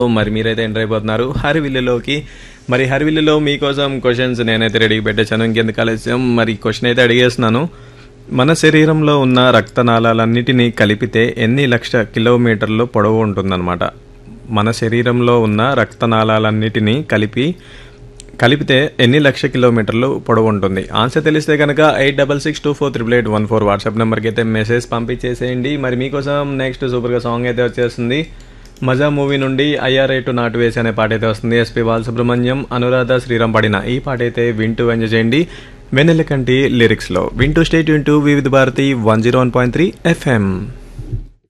మరి మీరైతే ఎంటర్ అయిపోతున్నారు హరివిల్లులోకి మరి హరివిల్లులో మీకోసం క్వశ్చన్స్ నేనైతే రెడీ పెట్టేశాను ఇంకెందుకు ఆలస్యం మరి క్వశ్చన్ అయితే అడిగేస్తున్నాను మన శరీరంలో ఉన్న రక్తనాళాలన్నిటినీ కలిపితే ఎన్ని లక్ష కిలోమీటర్లు పొడవు ఉంటుందన్నమాట మన శరీరంలో ఉన్న రక్తనాళాలన్నిటినీ కలిపి కలిపితే ఎన్ని లక్ష కిలోమీటర్లు పొడవు ఉంటుంది ఆన్సర్ తెలిస్తే కనుక eight double six two four triple eight one four WhatsApp నెంబర్కి అయితే మెసేజ్ పంపించేసేయండి మరి మీకోసం నెక్స్ట్ సూపర్గా సాంగ్ అయితే వచ్చేస్తుంది మజా మూవీ నుండి ఐఆర్ టు నాటు వేసి అనే పాట అయితే వస్తుంది ఎస్పి బాలసుబ్రహ్మణ్యం అనురాధ శ్రీరామ్ పాడిన ఈ పాట అయితే వింటూ ఎంజాయ్ చేయండి వెన్నెల కంటి లిరిక్స్లో వింటూ స్టేట్ వింటూ Vividh Bharati one zero one point three FM